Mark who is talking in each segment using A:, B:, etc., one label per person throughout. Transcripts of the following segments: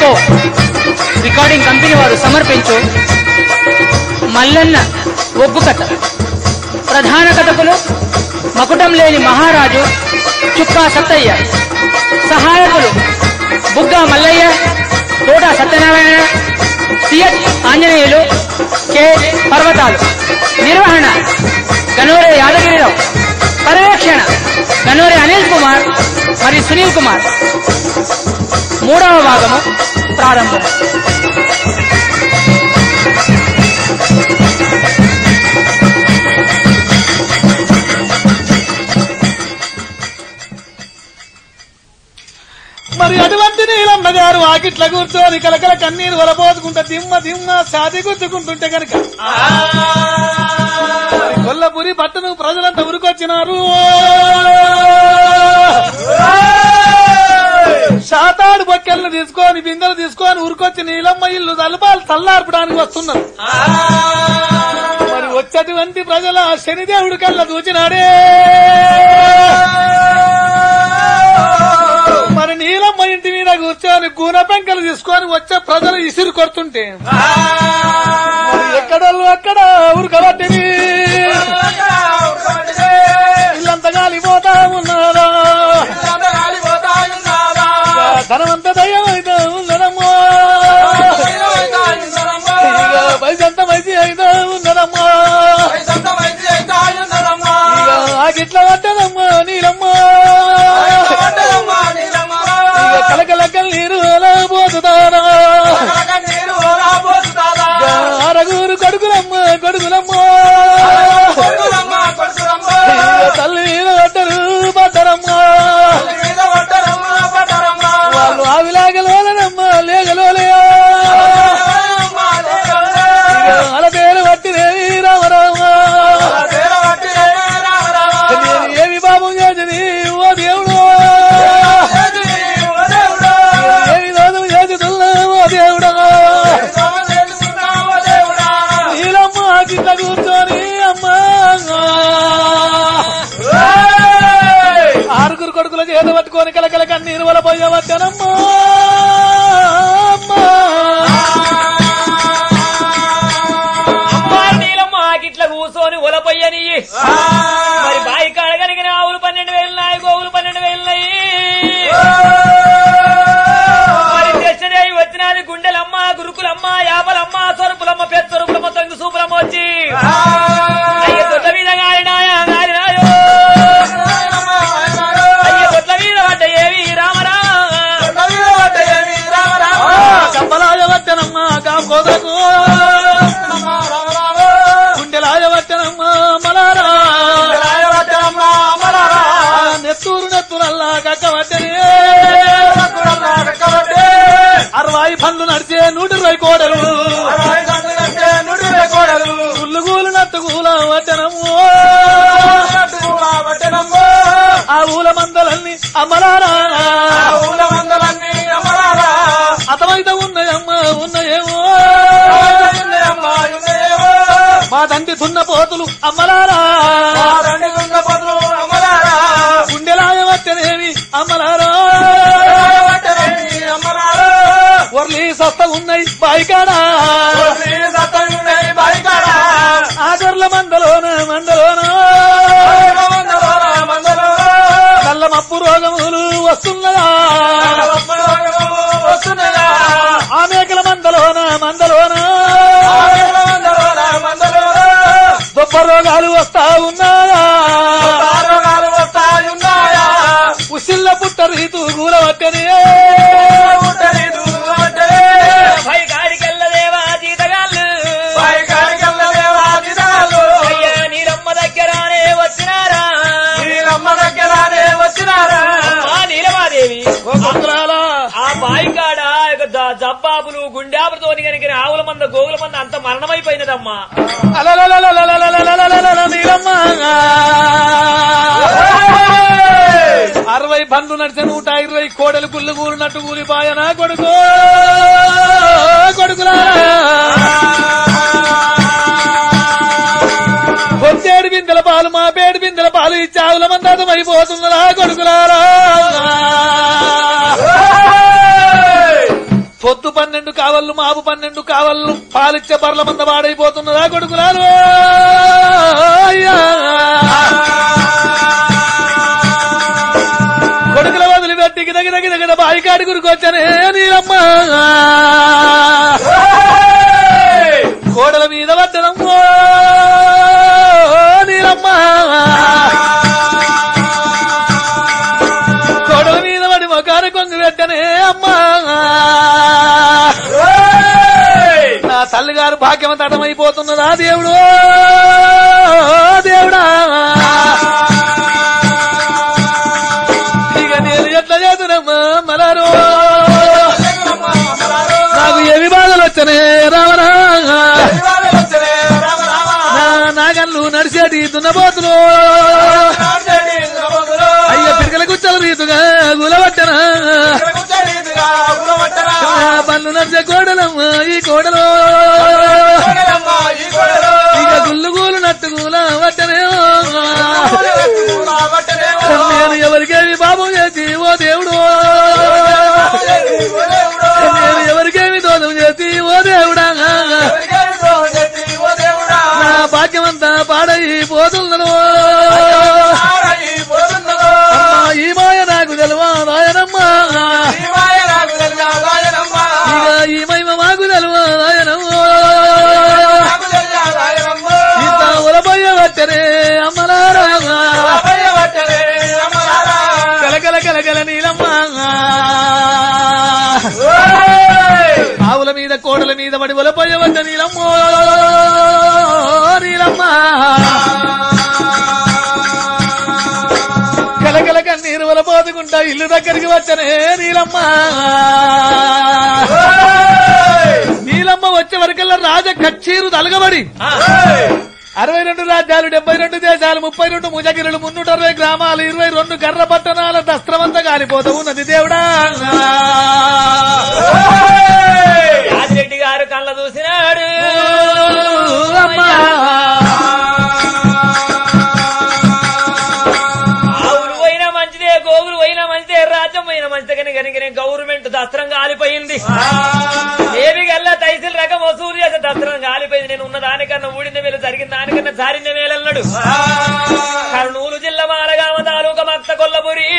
A: Radio recording company వారు సమర్పించు మల్లన్న ఒగ్గు కథ ప్రధాన కథకులు మకుటం లేని మహారాజు చుక్కా సత్తయ్య సహాయకులు బుగ్గా మల్లయ్య తోట సత్యనారాయణ సిఎస్ ఆంజనేయులు కె పర్వతాలు నిర్వహణ గనోరే యాదగిరిరావు పర్యవేక్షణ గనోరే అనిల్ కుమార్ మరియు సునీల్ కుమార్ మూడవ భాగము ప్రారంభం
B: మరి అటువంటి నీలమ్మ గారు ఆకిట్ల కూర్చొని కలకల కన్నీరు వలపోసుకుంటా దిమ్మ దిమ్మ సాది గుద్దుకుంటుంటే గనక కొల్లపురి పట్టణం ప్రజలంతా ఉరికొచ్చినారు శాతాడు బొక్కెలను తీసుకొని బిందెలు తీసుకొని ఉరికొచ్చి నీలమ్మ ఇల్లు తలపాలు తల్లార్పడానికి వస్తున్నారు మరి వచ్చేటువంటి ప్రజల శనిదేవుడి కళ్ళ దూచినాడే మరి నీలమ్మ ఇంటి మీద కూర్చొని గూన పెంకలు తీసుకొని వచ్చే ప్రజలు ఇసురు కొడుతుంటే మరి ఎక్కడోళ్ళు అక్కడ ఉరకబట్టిని ఇల్లంతా గాలిపోతా ఉన్నారా ధనమంతా దయ్యమైతే ఉన్నదమ్మా ఇక పైసంతా మంచి అయితే ఉన్నదమ్మా ఇక ఆగిట్ల పట్టదమ్మా నీలమ్మా ఇక కలకలకల్ నీరు అలా పోతుందారా అరగూరు కొడుకులమ్మ కొడుకులమ్మ ఇక తల్లి మీద పట్టరు పట్టరమ్మ వాళ్ళు ఆవిలాగలోనమ్మ లేగలోలయా ఇక అల పేరు పట్టినేవి రామరామ నేను ఏమి పాపం చేసింది ఓ దేవుడు ఏమి దోషం చేస్తున్నా ఓ దేవుడా నీలమ్మ కింద కూర్చొని అమ్మా ఆరుగురు కొడుకుల చేత పట్టుకొని కలకల కన్నీరు వల పోయవద్దనమ్మా అమ్మా.
C: అమ్మాయి నీలమ్మ ఆకిట్ల కూర్చొని ఉలపయ్యని మరి బాయి కాడ కలిగిన ఆవులు పన్నెండు వేలున్నాయి గోవులు పన్నెండు వేలున్నాయి మరి దశదేవి వచ్చినది గుండెలమ్మ గురుకులమ్మ యాపలమ్మ సొరుపులమ్మ పెద్దరుపులమ్మ తొంగి సూపులమ్మ వచ్చి అయ్య దొడ్ల మీద గారినాయా గారినాయో అయ్య దొడ్ల మీద పడ్డ ఏవి రామరా
B: కమ్మలాయవద్దనమ్మా కాకోదకు గుండెలాయవద్దనమ్మా మలారా నెత్తూరు నెత్తురల్లా కక్కవద్దనే అరవై పనులు నడిచే నూట ఇరవై కోడలు గుల్లుగూలు నట్టుగూల వద్దనము ఆ ఊల మందలన్నీ అమలారా అతమైతే ఉన్నాయమ్మ ఉన్నాయేమో మా తండ్రి దున్న పోతులు అమ్మలారా గుండెలాయ వచ్చనేవి అమ్మలారా వర్లీ సస్త ఉన్నాయి బాయికాడా ఆగర్ల మందలోన మందలోన నల్ల మప్పు రోగములు వస్తున్నదా ఆ మేకల మందలోన మందలోన గొప్ప రోగాలు వస్తా ఉన్నాయా ఉసిల్ల పుట్ట రీతు కూరవట్టని
C: పై గారికెళ్ళదేవా జీతగాళ్ళు అయ్యా నీలమ్మ దగ్గరానే వచ్చినారా అమ్మా నీలమాదేవి ఆ బాయి కాడ ఇక జ- జబ్బాబులు గుండాబులతో కనుక ఆవుల మంద గోగుల మంద అంత మరణమైపోయినదమ్మా
B: నీలమ్మ అరవై బండ్లు నడిచే నూట ఇరవై కోడలు గుళ్ళు కూలినట్టు కూలిపాయనా కొడుకు కొడుకులా వచ్చేడు బిందెల పాలు మా పేడు బిందెల పాలు ఇచ్చి ఆవుల మందాతం అయిపోతుందిరా కొడుకులారా పొద్దు పన్నెండు కావళ్ళు మాపు పన్నెండు కావళ్ళు పాలిచ్చే బర్ల మంద వాడైపోతున్నదా కొడుకులాలు అయ్యా. కొడుకుల వదిలిపెట్టి గిద గిద గిద గిద బాయికాడి గురికొచ్చనే నీరమ్మ కోడల మీద పడ్డనమ్మో నీరమ్మ కోడల మీద పడి మొకాన కొంగు పెట్టనే అమ్మా నా తల్లిగారు భాగ్యం తటమైపోతున్నదా దేవుడు దేవుడా ఇక నేను ఎట్లా చేతునమ్మా మలారు నాకు ఏమి బాధలు వచ్చనే రావరా నా నాగన్లు నడిచేటి దున్నపోతులు అయ్య పిరికల గుచ్చల రీతుగా గులబట్టనా నా పన్ను నడిచే కోడలమ్మ ఈ కోడలు ఇక గుల్లు గూలు నట్టుగూల వట్టనేమో నేను ఎవరికేమి పాపం చేసి ఓ దేవుడు నేను ఎవరికేమి దోషం చేసి ఓ దేవుడా నా భాగ్యమంతా పాడైపోతున్నాను అమ్మా, ఈ మాయ నాకు తెలవా నాయనమ్మా ఇక ఈ మహిమ మాకు తెలవా నాయనమ్మా ఇంత ఉలబోయ వచ్చనే అమ్మలారా కలకల కలకల నీలమ్మ ఆవుల మీద కోడల మీద పడి ఉలబోయ వద్ద నీలమ్మ నీలమ్మ కలకల కన్నీరు వలపోతుకుంటా ఇల్లు దగ్గరికి వచ్చనే నీలమ్మ నీలమ్మ వచ్చే వరకల్లా రాజ కచ్చీరు తలగబడి అరవై రెండు రాజ్యాలు డెబ్బై రెండు దేశాలు ముప్పై రెండు ముజగిరులు మున్నూట అరవై గ్రామాలు ఇరవై రెండు గర్ర పట్టణాల దస్త్రమంతా కాలిపోతూ ఉన్నది దేవుడా
C: యాదిరెడ్డి గారు కళ్ళ చూసినాడు
B: అమ్మా.
C: ఆవులు పోయినా మంచిదే గోవులు పోయినా మంచిదే రాజ్యం పోయినా మంచిదే కానీ కనుక గవర్నమెంట్ దస్త్రం కాలిపోయింది ఏవి గల్లా తైసిల్ రకం వసూలు చేసే దస్త్రం కాలిపోయింది నేను ఉన్న దానికన్నా ఊడిన వేలు జరిగిన దానికన్నా జారిన వేలన్నాడు కర్నూలు జిల్లా మాలగామ తాలూకా మత్త కొల్లపురి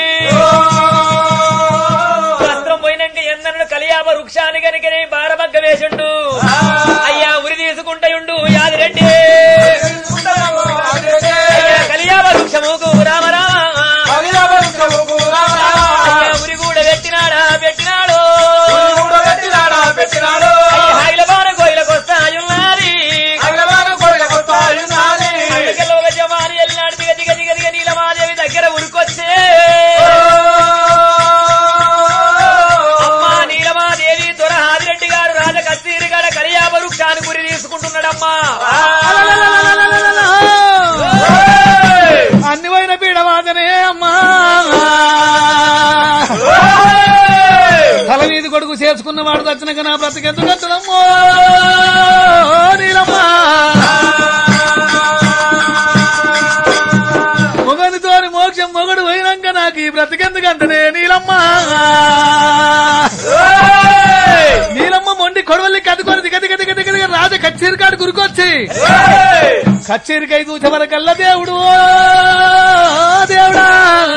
C: దస్త్రం పోయినాక ఎందనడు కలియాప వృక్షాన్ని కనుకనే బారబగ్గ వేసిండు అయ్యా ఉరి తీసుకుంటయుండు యాదిరెడ్డి అయ్యా కలియాప వృక్షముకు రామ రామ అయ్యా ఉరి కూడా పెట్టినాడా పెట్టినాడు అయ్యా హైలబార గోయిలకు వస్తాయున్నది అందుకెళ్ళ ఒక జమాని వెళ్ళినాడు దిగ దిగ దిగ దిగ నీలమాదేవి దగ్గర ఉరికొచ్చే అమ్మా నీలమాదేవి దొర హాదిరెడ్డి గారు రాజ కస్తీరి గడ కలియాప వృక్షాన్ని గురి తీసుకుంటున్నాడమ్మా
B: అన్ని పోయిన పీడవాదనే అమ్మా తల మీద కొడుకు చేసుకున్నవాడు దచ్చినాక నా బ్రతికెందుకు కట్టడమ్మో నీలమ్మా మొగనితోని మోక్షం మొగడు పోయినాక నాకు ఈ బ్రతికెందుకంటనే నీలమ్మా నీలమ్మ మొండి కొడవల్లి కట్టుకొని దిగ దిగ దిగ దిగ దిగ రాజ కచ్చేరి కాడు గురికొచ్చి కచ్చేరికై దూచవరకల్లా దేవుడు ఓ దేవుడా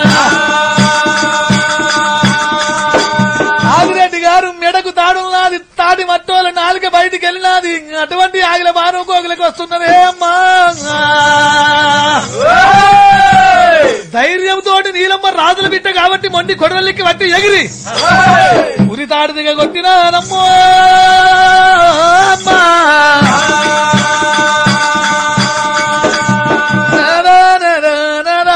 B: ఆగిరెడ్డి గారు మెడకు తాడున్నది తాడి మట్టోల నాలుక బయటికి వెళ్ళినది అటువంటి ఆగిల బాను కోగిలకు వస్తున్నదే అమ్మా ధైర్యంతో నీలమ్మ రాజుల బిడ్డ కాబట్టి మొండి కొడవల్లికి వట్టి ఎగిరి ఉరి తాడు దిగ కొట్టినానమ్మో అమ్మా నరా నరా నరా.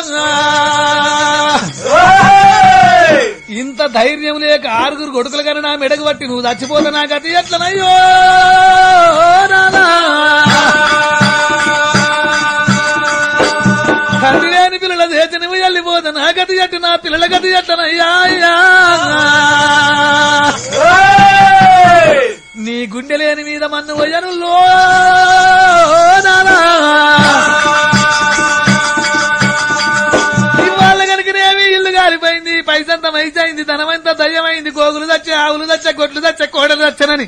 B: ఇంత ధైర్యం లేక ఆరుగురు కొడుకులు కానీ నా మెడకు పట్టి నువ్వు చచ్చిపోతే నా గతి ఎట్లనయ్యో నానా. తండ్రి లేని పిల్లల చేతి నువ్వు వెళ్ళిపోతే నా గతి ఎట్టు నా పిల్లల గతి ఎట్లనయ్యా అయ్యా. నీ గుండె లేని మీద మన్ను వయనుల్లో నానా ఇవాళ కనుకనేమి ఇల్లు కాలిపోయింది పైసంత మైసైంది ధనమంత దయ్యమైంది గోగులు దచ్చే ఆవులు దచ్చే గొడ్లు దచ్చే కోడలు దచ్చనని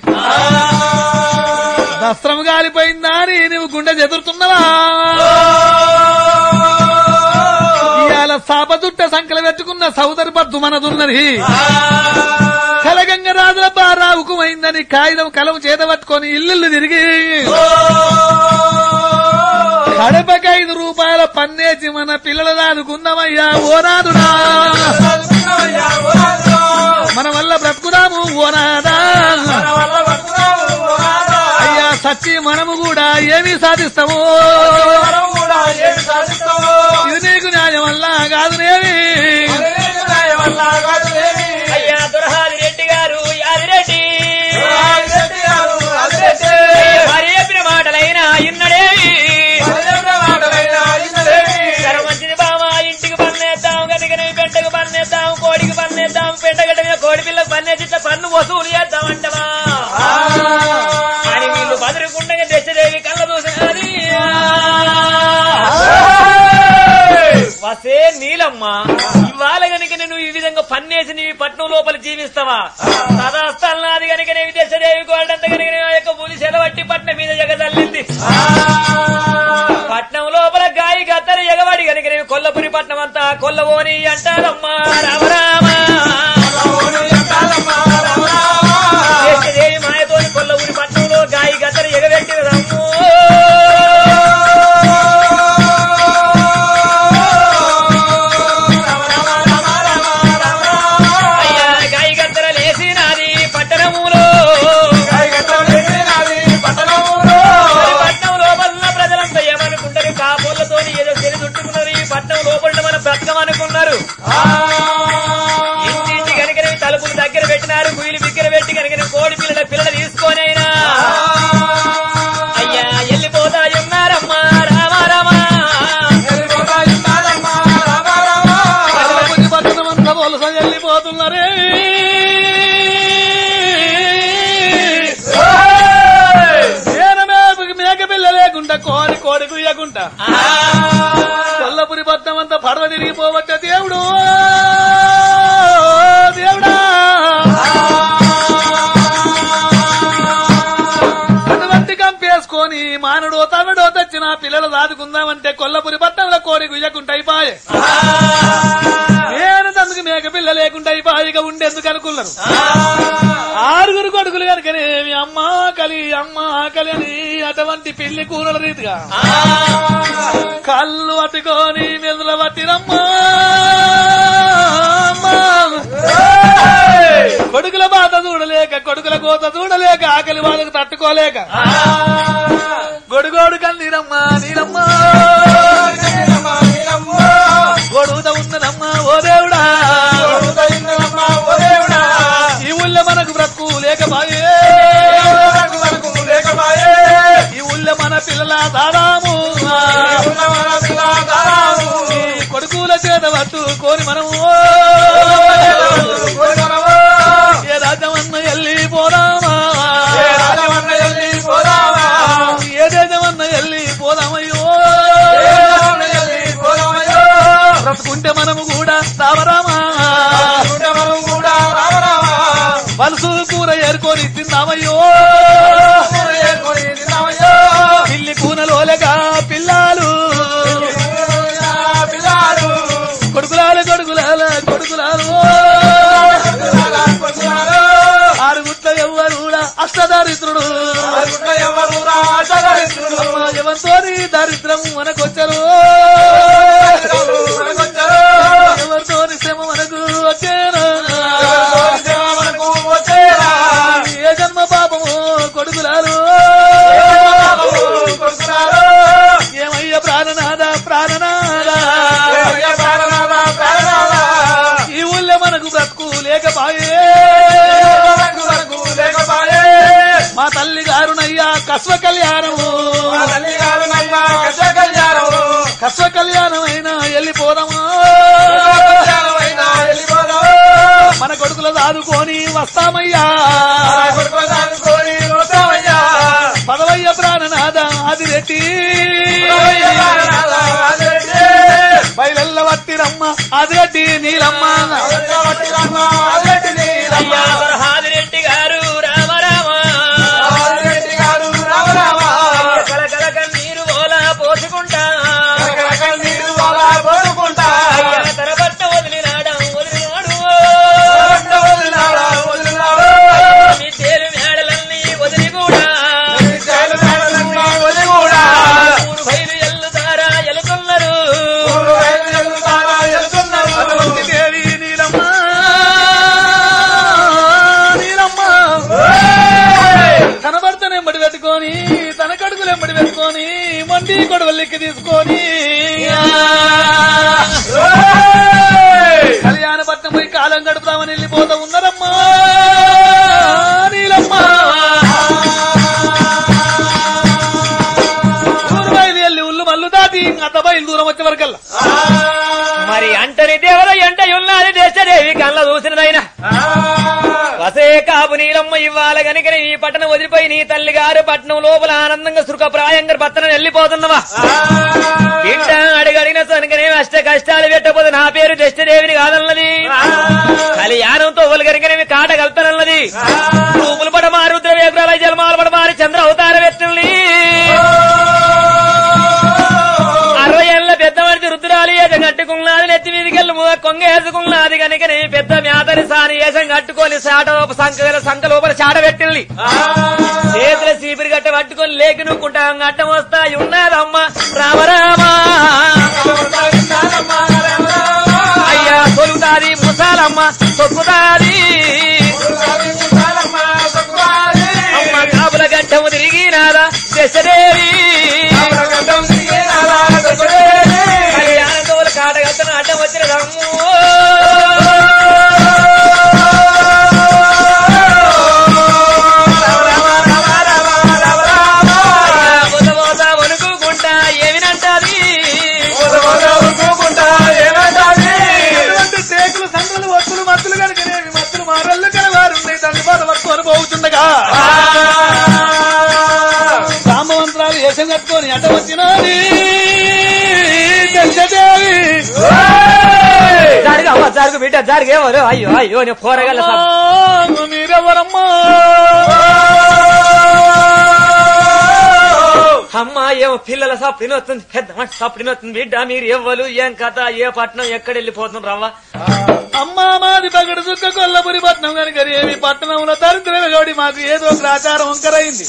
B: దస్త్రం కాలిపోయిందా అని నువ్వు గుండె చెదురుతున్నావా ఇవాళ సాపదుట్ట సంకల పెట్టుకున్న సౌదరి పద్దు మనదున్నది కలగంగ రాజుల బారావుకు అయిందని కాగితం కలం చేత పట్టుకొని ఇల్లు తిరిగి కడపకి ఐదు రూపాయల పన్నేసి మన పిల్లల దాదుకుందామయ్యా ఓనాదుడా మన వల్ల బ్రతుకుదాము ఓనాదా అయ్యా సచ్చి మనము కూడా ఏమి సాధిస్తాము ఇది నీకు న్యాయం వల్ల కాదునేమి
C: అయ్యా దురహాది రెడ్డి గారు యాదిరెడ్డి మరి చెప్పిన మాటలైనా ఇన్నడే సరే మంచిది బావా ఇంటికి పన్నేద్దాం గదిగని పెంటకు పన్నేద్దాం కోడికి పన్నేద్దాం పెంటగడ్డ మీద కోడి పిల్లకు పన్నేసి ఇట్లా పన్ను వసూలు చేద్దామంటవా అని వీళ్ళు బదురుకుండగా దశదేవి కళ్ళ చూసినది వసే నీలమ్మ ఇవాళ గనుక నువ్వు ఈ విధంగా పన్నేసి నీ పట్నం లోపల జీవిస్తావా సదాస్థలనాది గనుక నీ దశదేవి గోల్డంత గనుక ఆ యొక్క పులి సెలవట్టి పట్నం మీద జగదల్లింది పట్నం లోపల గాయి గత్తర ఎగవాడి గనుక నేను కొల్లపురి పట్నం అంతా కొల్లవోని అంటారమ్మా రామరామ దేవి మాయతోని కొల్లపురి పట్నంలో గాయి గత్తర ఎగబెట్టినదమ్మో అయ్యా గాయి గత్తర లేసినాది పట్టణములో పట్నం లోపల ప్రజలంతా ఏమనుకుంటారు కాపులతో ఏదో చెరి చుట్టుకున్నారు ఈ పట్నం లోపల మనం బ్రతకమనుకున్నారు ఇంటింటి కనుక తలుపులు దగ్గర పెట్టినారు గుయిలు బిగ్గర పెట్టి కనుక కోడి పిల్లల పిల్లలు తీసుకొని అయినా అయ్యా వెళ్ళిపోతాయి ఉన్నారమ్మా రామా రామా
B: కలపతి పట్టణమంతా వలస వెళ్ళిపోతున్నారే మేనమేపుకి మేక పిల్ల లేకుండా కోడి కోడి కుయ్యకుండా కొల్లపురి పట్నం అంతా పడవ తిరిగిపోవచ్చ దేవుడు దేవుడా అటువంటి కంపేసుకొని మానుడో తమిడో తెచ్చిన పిల్లలు దాదుకుందామంటే కొల్లపురి పట్టణంలో కోడి గుయ్యకుంట అయిపోయే నేను తందుకు మేక పిల్ల లేకుండా అయిపోయిగా ఉండేందుకు అనుకున్నారు ఆరుగురు కొడుకులు కనుకనే మీ అమ్మ ఆకలి అమ్మ ఆకలి అని అటువంటి పెళ్లి కూరల రీతిగా కళ్ళు పట్టుకొని మెదుల పట్టిరమ్మా కొడుకుల బాధ చూడలేక కొడుకుల కోత చూడలేక ఆకలి వాళ్ళకు తట్టుకోలేక గొడుగోడు కన్నీరమ్మా నీరమ్మా గొడుగుత ఉన్నదమ్మా ఓ దేవుడా ఈ ఊళ్ళో మనకు బ్రతుకు లేకపాయే ఈ ఊళ్ళో మన పిల్లల దాదాము ఈ కొడుకుల చేత పట్టుకొని మనము ఏ రాజ్యమన్న వెళ్ళి పోదామా ఏ దేశమన్న వెళ్ళి పోదామయ్యో బ్రతుకుంటే మనము కూడా తావరామా వలసు కూర ఏరుకొని తిందామయ్యో పిల్లి కూనలోలేక పిల్లాలు కొడుకులాల కొడుకులాల కొడుకులాలు ఆరు గుట్ల ఎవ్వరు కూడా అష్టదారిద్రుడు ఎవరితోని దారిద్రం మనకొచ్చరు ఎవరితోని శ్రమ మనకు వచ్చేనా ఏ జన్మ పాపము కొడుకులారు ఏమయ్య ప్రాణనాథ ప్రాణనాథ ఈ ఊళ్ళో మనకు బ్రతుకు లేకపాయే మా తల్లి గారునయ్యా కస్వ కళ్యాణము కస్వ కళ్యాణం అయినా వెళ్ళిపోదామా మన కొడుకుల దాదుకొని వస్తామయ్యా పదవయ్య ప్రాణనాథ ఆదిరెడ్డి బయలెల్ల వట్టిరమ్మ నీలమ్మ అదిగట్టి నీలమ్మ
C: అయ్యా వరహాదిరెడ్డి గారు రామ రామ కలకల కన్నీరు ఓలా పోసుకుంటా అయ్యా తన భర్త వదిలినాడా వదిలినాడు మీ తేలు మేడలన్నీ వదిలి కూడా ఊరు బయలు ఎల్లుతారా ఎలుతున్నారు
B: దేవి నీలమ్మ నీలమ్మ తన భర్తను ఎంబడి పెట్టుకొని తన కడుగులు ఎంబడి పెట్టుకొని మండి కొడవల్లికి తీసుకొని కళ్యాణపట్నం పోయి కాలం గడుపుదామని వెళ్ళిపోతా ఉన్నారమ్మా నీలమ్మ ఊరు బయలు వెళ్ళి ఉల్లు మల్లు దాటి అత్త బయలు దూరం వచ్చే వరకల్లా
C: మరి అంటని దేవర ఎంట ఉన్నది దేశదేవి కళ్ళ చూసినదైనా వసే కాపు నీలమ్మ ఇవ్వాలి గనుక ఈ పట్టణం వదిలిపోయి నీ తల్లి గారు పట్టణం లోపల ఆనందంగా సుఖప్రాయంగా పట్టణం వెళ్ళిపోతున్నవా బిడ్డ అడిగడిగిన సనుకనే అష్ట కష్టాలు పెట్టకపోతే నా పేరు దశదేవిని కాదన్నది కళ్యాణంతో ఒలిగరికనేవి కాట కలుపుతానన్నది రూపులు పడమారు రుద్రవేగురాల జలమాలు పడమారి చంద్ర అవతార వ్యక్తుల్ని అరవై ఏళ్ళ పెద్ద మనిషి రుద్రాలు ఏసం కట్టుకున్నది నెత్తి మీదికెళ్ళి కొంగ వేసుకున్నది కనుకనే పెద్ద మేతని సాని ఏసం కట్టుకొని సాట సంక సంక లోపల చాట పెట్టింది చేతుల చీపిరి గట్ట పట్టుకొని లేకి నూక్కుంటా గట్టం వస్తాయి ఉన్నదమ్మ రామరామా అయ్యా తొలుతాది ముసాలమ్మ తొక్కుతాది అమ్మ కాపుల గట్టము తిరిగినారా దశదేవి కళ్యాణంతో కాటగత్తను అడ్డం వచ్చిన రమ్ము బుధబోత వణుకుకుంటా ఏమినంటాది
B: ఎటువంటి టేకులు సండ్రలు వత్తులు మత్తులు కనుకనేవి మత్తులు మారళ్ళు కలవారున్నాయి తండ్రి బాధ పట్టుకొని పోతుండగా రామవంతరాలు వేషం కట్టుకొని అడ్డ వచ్చినది దశదేవి
C: జరుగు అవ్వ జరుగు బిడ్డ జరుగేవారు అయ్యో అయ్యో నేను పోరగల
B: అమ్మా, మీరెవరమ్మా
C: అమ్మ ఏమో పిల్లల సప్పుడు వస్తుంది పెద్ద మనిషి సప్పుడు వస్తుంది బిడ్డ మీరు ఎవ్వరు ఏం కథ ఏ పట్నం ఎక్కడ వెళ్ళిపోతున్నారు రవ్వ
B: అమ్మా మాది పగడు చుక్క కొల్లపురి పట్నం కనుక ఏమి పట్టణంలో దరిద్రమే గౌడి మాకు ఏదో ఒక ఆచారం వంకరైంది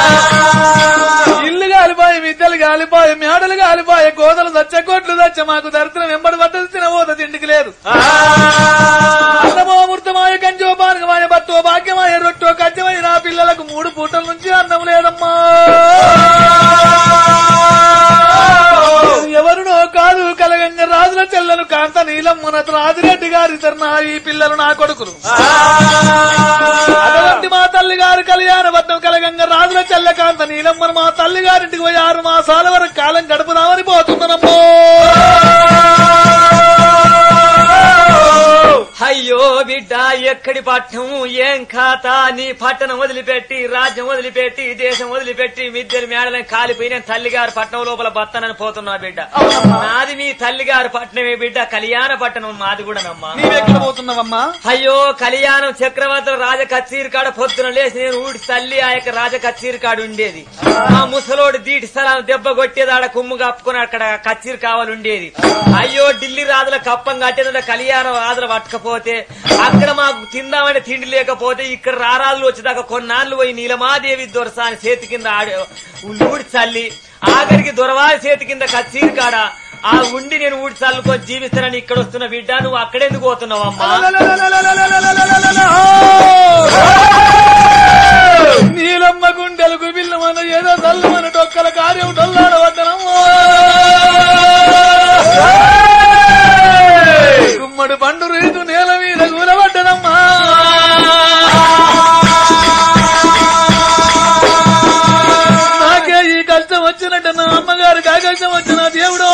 B: ఇల్లు గాలిపోయి విద్యలు గాలిపోయి మేడలు గాలిపోయి కోదలు దచ్చ కొట్లు దచ్చ మాకు దరిద్రం వెంబడి పడ్డది తినబోత తిండికి లేదు అన్నమో మృతమాయ కంచో పానకమాయ బట్టో భాగ్యమాయ రొట్టో కజ్జమై నా పిల్లలకు మూడు పూటల నుంచి అన్నం లేదమ్మా ఎవరునో కాదు కలగంగ రాజుల చెల్లెలు కాంత నీలమ్మన రాజిరెడ్డి గారి తరనా ఈ పిల్లలు నా కొడుకులు అటువంటి మా తల్లి గారు కళ్యాణబద్ధం కలగంగ రాజుల చెల్ల కాంత నీలమ్మన మా తల్లి గారింటికి పోయి ఆరు మాసాల వరకు కాలం గడుపుదామని పోతున్నానమ్మో
C: అయ్యో బిడ్డ ఎక్కడి పట్నం ఏం ఖాత నీ పట్టణం వదిలిపెట్టి రాజ్యం వదిలిపెట్టి దేశం వదిలిపెట్టి మిద్దెలు మేడలను కాలిపోయిన తల్లిగారు పట్నం లోపల బత్తనని పోతున్నా బిడ్డ నాది మీ తల్లిగారు పట్నమే బిడ్డ కళ్యాణ పట్టణం మాది కూడా నమ్మా
B: నీవెక్కడ పోతున్నావమ్మా
C: అయ్యో కళ్యాణం చక్రవర్తుల రాజ కచ్చీరి కాడ పొద్దున లేచి నేను ఊడి తల్లి ఆ యొక్క రాజ కచ్చీరి కాడ ఉండేది ఆ ముసలోడు దీటి స్థలం దెబ్బ కొట్టేది ఆడ కుమ్ము కప్పుకొని అక్కడ కచ్చీరి కావాలి ఉండేది అయ్యో ఢిల్లీ రాజుల కప్పం కట్టేది కళ్యాణం రాజులు పట్టకపోతే అక్కడ మాకు తిందామని తిండి లేకపోతే ఇక్కడ రారాజులు వచ్చేదాకా కొన్నాళ్ళు పోయి నీలమాదేవి దొరసాని చేతి కింద ఆడే ఊడి చల్లి ఆఖరికి దొరవారి చేతి కింద కచ్చీరి కాడ ఆ ఉండి నేను ఊడి చల్లుకొని జీవిస్తానని ఇక్కడ వస్తున్న బిడ్డ నువ్వు అక్కడెందుకు పోతున్నావు అమ్మా
B: నీలమ్మ గుండెలకు బిల్లమన్న ఏదో చల్లమన్న డొక్కల కార్యం డొల్లాడవద్దనమ్మో గుమ్మడి పండు రీతు నేల మీద కూలబడ్డనమ్మా నాకే ఈ కష్టం వచ్చినట్టు నా అమ్మగారికి ఆ కష్టం వచ్చిన దేవుడు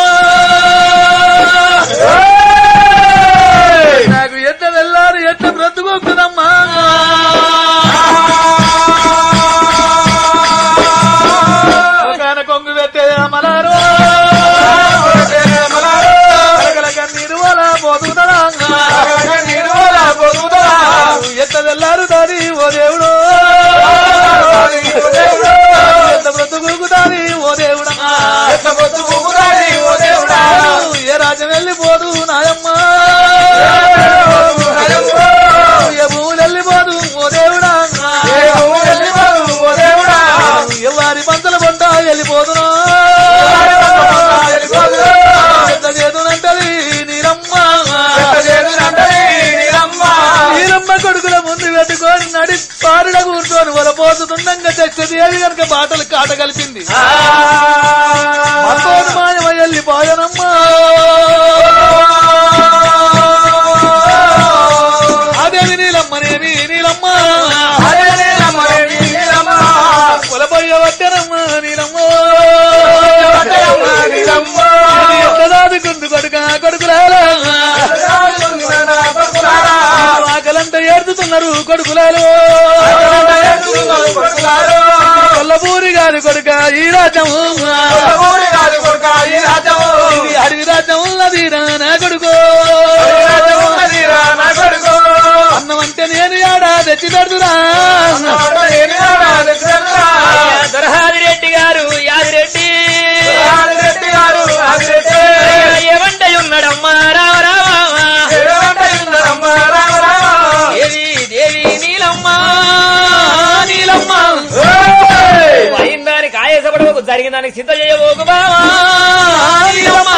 B: నాకు ఎట్ట వెళ్ళాలి ఎట్ట బ్రతుకోకుదమ్మా ఒకన కొంగు పెట్టేది అమ్మ పోతుందా ఎంత తెల్లారు దాని ఓ దేవుడు ఎంత బ్రతుకు దాని ఓ దేవుడా ఏ రాజ్యం వెళ్ళిపోదు నాయమ్మ ఏ భూములు వెళ్ళిపోదు ఓ దేవుడా ఎవరి పంతల పంట వెళ్ళిపోదునా ఎంత చేతునంటది నీరమ్మ నీరమ్మ కొడుకుల ముందు పెట్టుకొని నడి పారుడ కూర్చొని వలపోతుండగా చచ్చదేవి కనుక బాటలు కాట కలిపింది అమ్మోను మాయమ వెళ్ళిపోయనమ్మా అదేవి నీలమ్మనేవి నీలమ్మ పొలపోయ వట్టనమ్మ నీలమ్మ ఎంతదాదుకుంది కొడుక కొడుకులారా ఆకలంతా ఏడుతున్నారు కొడుకులాలు కొల్లపూరి గారి కొడుక ఈ రాజ్యము ఇది అడవి రాజ్యం ఉన్నది నా కొడుకు అన్నం అంటే నేను ఏడా తెచ్చి పెడుతురా
C: దొరహాది రెడ్డి గారు యాదిరెడ్డి ఏమంటే ఉన్నాడమ్మా రావ రావ దేవి దేవి నీలమ్మ నీలమ్మ అయిన దానికి ఆయాసపడవకు జరిగిన దానికి చింత చేయబోకు బావా నీలమ్మ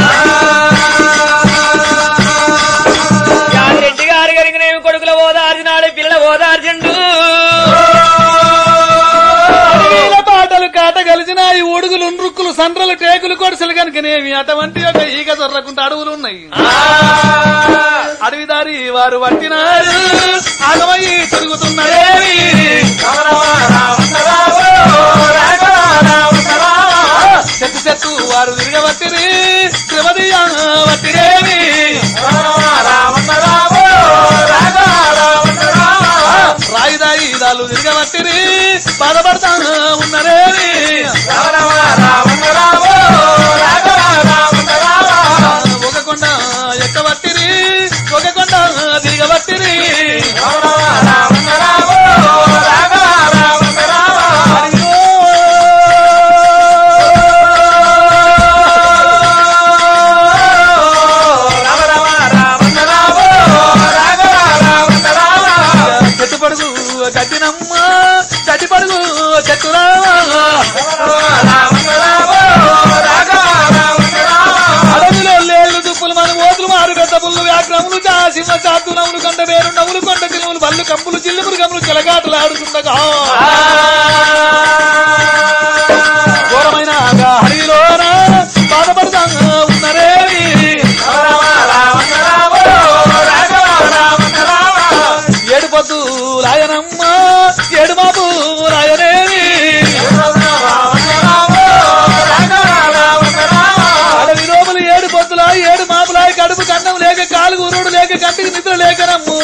C: యాదిరెడ్డి గారు కనుకనేమి కొడుకుల ఓదార్చినాడు పిల్లల ఓదార్చిండు
B: అడవిల పాటలు కాట కలిసినాయి ఉడుగులు నృక్కులు సండ్రలు టేకులు కొడుసలు కనుకనేమి అటువంటి ఒక ఈగ దొరకుంటే అడవులు ఉన్నాయి అడవి దారి వారు పట్టినారు ఆగమయ్యి తిరుగుతున్నారేమి చెట్టు చెట్టు వారు తిరగబట్టిరి శ్రీమతియ వట్టిరేమి రాయిదాయి దాలు తిరగబట్టిరి బాధపడతా ఉన్నరేమి ఒక కొండ ఎక్కబట్టిరి ఒక కొండ తిరగబట్టిరి చెట్టు పడుగు కట్టినమ్మ చట్టి పడుగు చెట్టురావా అడవిలో లేళ్ళు దుప్పులు మన ఓతులు మారు పెద్ద పుల్లు వ్యాగ్రములు చాసింహ చాతునములు కొండ వేరు నవ్వులు కొండ చిలుములు బల్లు కంపులు చిల్లుములు గములు చెలగాటలు ఆడుతుండగా ఘోరమైన అడవిలోన బాధపడతా ఉన్నరేమి ఏడు పొద్దు రాయనమ్మ ఏడు బాబు రాయనేమి అడవి లోపల ఏడు పొద్దులా ఏడు మాపులా కడుపు కన్నం లేక కాలు ఊరుడు లేక కంటికి నిద్ర లేకనమ్ము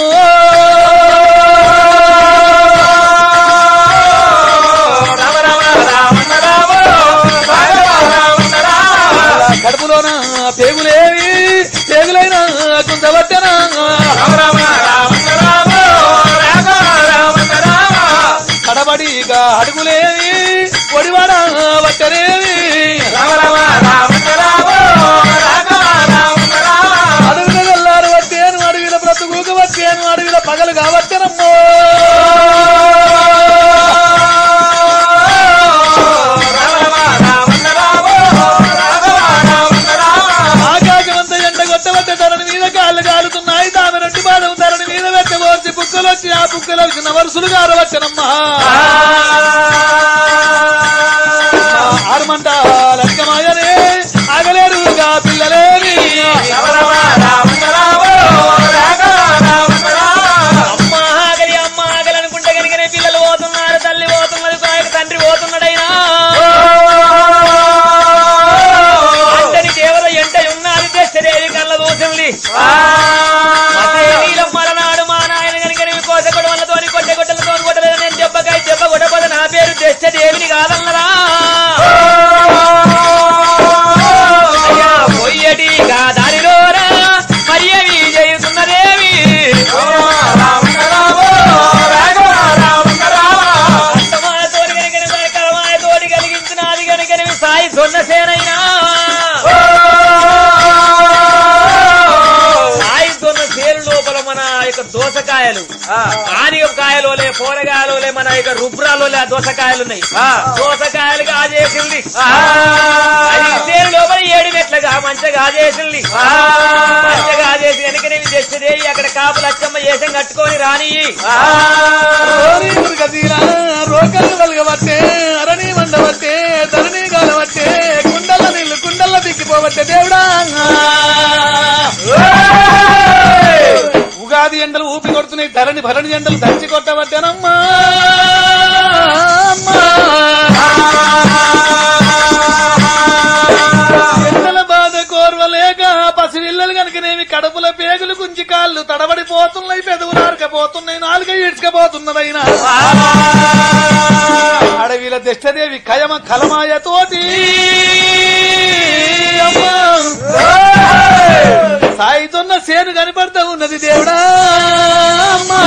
B: కడుపులోన పేగులేవి పేగులైన కుందవట్టనా కడబడిగా అడుగులేవి ఒడివాడ వట్టనేవి అడవిలో వెళ్ళారు వచ్చేను అడవిల బ్రతుకుకు వచ్చేను అడవిల పగలు కావచ్చనమ్మో ఆకాశమంతా ఎండ కొట్టబట్టే ధరని మీద కాళ్ళు కాలుతున్నాయి తామె రెండు బాధం ధరని మీద పెట్టబోర్చి బుక్కలు వచ్చి ఆ బుక్కలు వచ్చిన వరుసలు గారవచ్చనమ్మా ఆరుమంట లక్కమాయనే ఆగలేరుగా పిల్లలేని
C: అమ్మ ఆగలి అమ్మ ఆగలి అనుకుంటే కనుకనే పిల్లలు పోతున్నారు తల్లి పోతున్నది ఆయన తండ్రి పోతున్నాడైనా అంతని దేవత ఎంట ఉన్నది తెచ్చదేవి కళ్ళ దూసింది అదే నీలం మరనాడు మా నాయన కనుక కోసకొడ వల్లతోని కొట్టె కొట్టలతో కొట్టలేదు నేను దెబ్బకాయ దెబ్బ కొట్టపోతే నా పేరు తెచ్చదేవిని కాదన్నదా అయ్యా పొయ్యటి గా దారిలోరా మరి యొక్క దోసకాయలు ఆనిగకాయలోలే పోరగాయలోలే మన యొక్క రుబ్రాలోలే ఆ దోసకాయలు ఉన్నాయి దోసకాయలు కాజేసింది అది ఇచ్చేరు లోపల ఏడు మెట్లుగా మంచిగా కాజేసింది మంచిగా కాజేసి వెనకనే తెచ్చదే అక్కడ కాపులు అచ్చమ్మ ఏసం కట్టుకొని రాని
B: ఓరి దుర్గతీరా, రోకళ్ళు వెలగబట్టే అరణి మండబట్టే ధరణి గాలబట్టే కుండల నీళ్లు కుండల దిక్కిపోబట్టే దేవుడా ఉగాది ఎండలు ఊపి కొడుతున్నాయి ధరణి భరణి ఎండలు దంచి కొట్టబట్టేనమ్మా అమ్మా. ఎండల బాధ కోర్వలేక పసిపిల్లలు కనుకనేమి కడుపుల పేగులు గుంచి కాళ్ళు తడబడిపోతున్నాయి పెదవులు ఆరకపోతున్నాయి నాలుక ఈడ్చకపోతున్నదైనా అడవిల దిష్టదేవి కయమ కలమాయ తోటి సాయితున్న సేను కనపడతా ఉన్నది దేవుడా అమ్మా.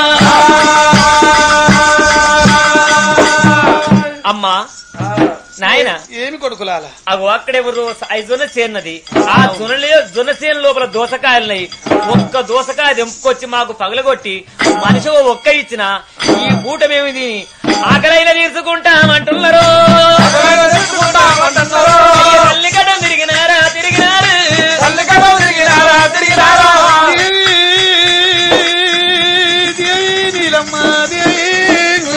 C: అమ్మా నాయన
B: ఏమి కొడుకులాల
C: అగో అక్కడెవరు ఐజొన్న చేరినది ఆ జొన్నలే జొన్న చేను లోపల దోసకాయలున్నాయి ఒక్క దోసకాయ దెంపుకొచ్చి మాకు పగలగొట్టి మనిషి ఓ ఒక్క ఇచ్చిన ఈ కూటమేమి తిని ఆకలైన తీర్చుకుంటామంటున్నారు తల్లిగడ్డం తిరిగినారా తిరిగినారు
B: దేవి, దేవి నీలమ్మ దేవి.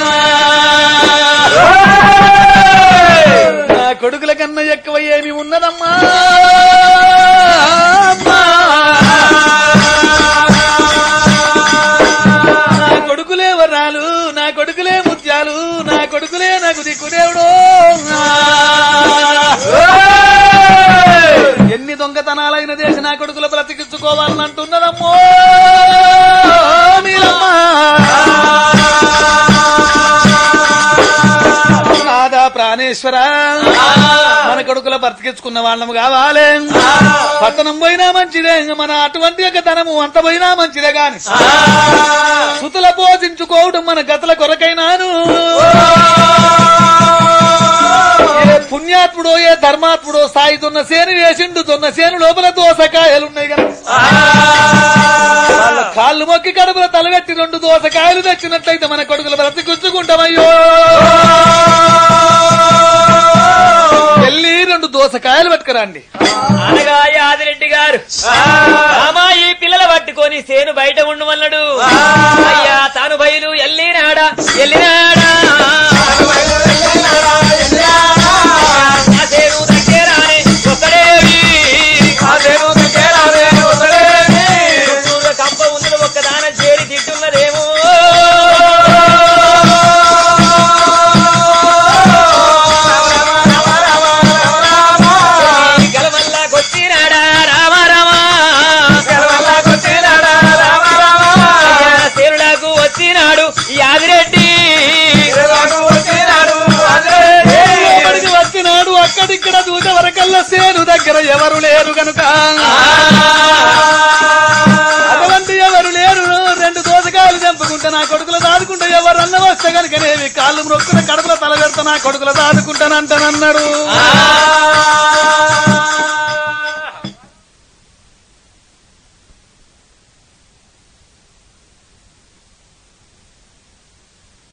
B: నా కొడుకుల కన్నా ఎక్కువ ఏమి ఉన్నదమ్మా అమ్మా. నా కొడుకులే వరాలు నా కొడుకులే ముత్యాలు నా కొడుకులే నాకు దిక్కుదేవుడు ఎన్ని దొంగతనాలైన దేశ నా కొడుకుల బ్రతికించుకోవాలని అంటున్నదమ్మో నీలమ్మ. నాదా ప్రాణేశ్వర మన కొడుకుల బ్రతికించుకున్న వాళ్ళము కావాలి పట్టణం పోయినా మంచిదే మన అటువంటి యొక్క ధనము అంత పోయినా మంచిదే గాని సుతుల బోధించుకోవడం మన గతల కొరకైనాను ఏ పుణ్యాత్ముడో ఏ ధర్మాత్ముడో సాయి దున్న సేను వేసిండు దున్న సేను లోపల దోసకాయలున్నాయి కదా వాళ్ళ కాళ్ళు మొక్కి కడుపుల తలగట్టి రెండు దోసకాయలు తెచ్చినట్లయితే మన కొడుకులు బ్రతికించుకుంటామయ్యో వెళ్ళి రెండు దోసకాయలు పట్టుకురండి
C: అనగా యాదిరెడ్డి గారు రామా ఈ పిల్లల పట్టుకొని సేను బయట ఉండమన్నాడు అయ్యా తాను బయలు ఎల్లినాడా ఎల్లినాడా ఆ సేను దగ్గరానే ఒకడేవి చుట్టూరా కంప ఉంది ఒక్కదాన చేరి తిట్టున్నదేమో గలవల్లాకొచ్చినాడా రామ రామ అయ్యా సేనులకు వచ్చినాడు యాదిరెడ్డి
B: లోపలికి వచ్చినాడు అక్కడిక్కడ దూత వరకల్లా సేను దగ్గర ఎవరు లేరు గనుక అటువంటి ఎవరు లేరు రెండు దోసకాయలు చంపుకుంటా నా కొడుకులు దాదుకుంటా ఎవరు అన్న వస్తే కనుకనేవి కాళ్ళు మొక్కున కడుపుల తల పెడతా నా కొడుకులు దాదుకుంటానంటానన్నాడు
C: ఆ